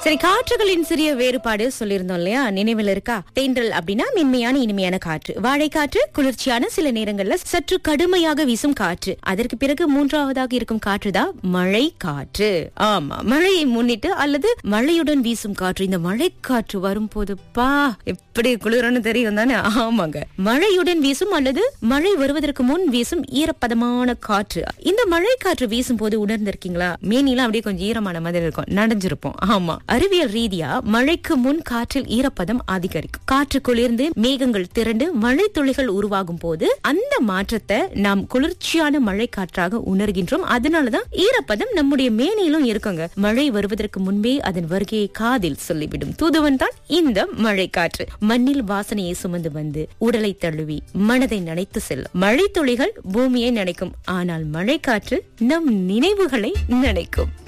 சரி காற்றுகளின் சிறிய வேறுபாடு சொல்லியிருந்தோம் இல்லையா நினைவில் இருக்கா தென்றல் அப்படின்னா மென்மையான இனிமையான காற்று வாழைக்காற்று குளிர்ச்சியான சில நேரங்கள்ல சற்று கடுமையாக வீசும் காற்று அதற்கு பிறகு மூன்றாவதாக இருக்கும் காற்று தான் மழை காற்று ஆமா மழையை முன்னிட்டு அல்லது மழையுடன் வீசும் காற்று இந்த மழை காற்று வரும்போது பா எப்படி குளிரன்னு தெரியும் தானே ஆமாங்க மழையுடன் வீசும் அல்லது மழை வருவதற்கு முன் வீசும் ஈரப்பதமான காற்று இந்த மழை காற்று வீசும் போது உணர்ந்திருக்கீங்களா மேனிலாம் அப்படியே கொஞ்சம் ஈரமான மாதிரி இருக்கும் நனைஞ்சிருப்போம் ஆமா அறிவியல் ரீதியா மழைக்கு முன் காற்றில் ஈரப்பதம் அதிகரிக்கும் காற்று குளிர்ந்து மேகங்கள் திரண்டு மழை துளிகள் உருவாகும் போது அந்த மாற்றத்தை நாம் குளிர்ச்சியான மழை காற்றாக உணர்கின்றோம் அதனாலதான் ஈரப்பதம் நம்முடைய மேனிலும் இருக்குங்க மழை வருவதற்கு முன்பே அதன் வருகையை காதில் சொல்லிவிடும் தூதுவன் தான் இந்த மழை காற்று மண்ணில் வாசனையை சுமந்து வந்து உடலை தழுவி மனதை நனைத்து செல்லும் மழை துளிகள் பூமியை நினைக்கும் ஆனால் மழை காற்று நம் நினைவுகளை நினைக்கும்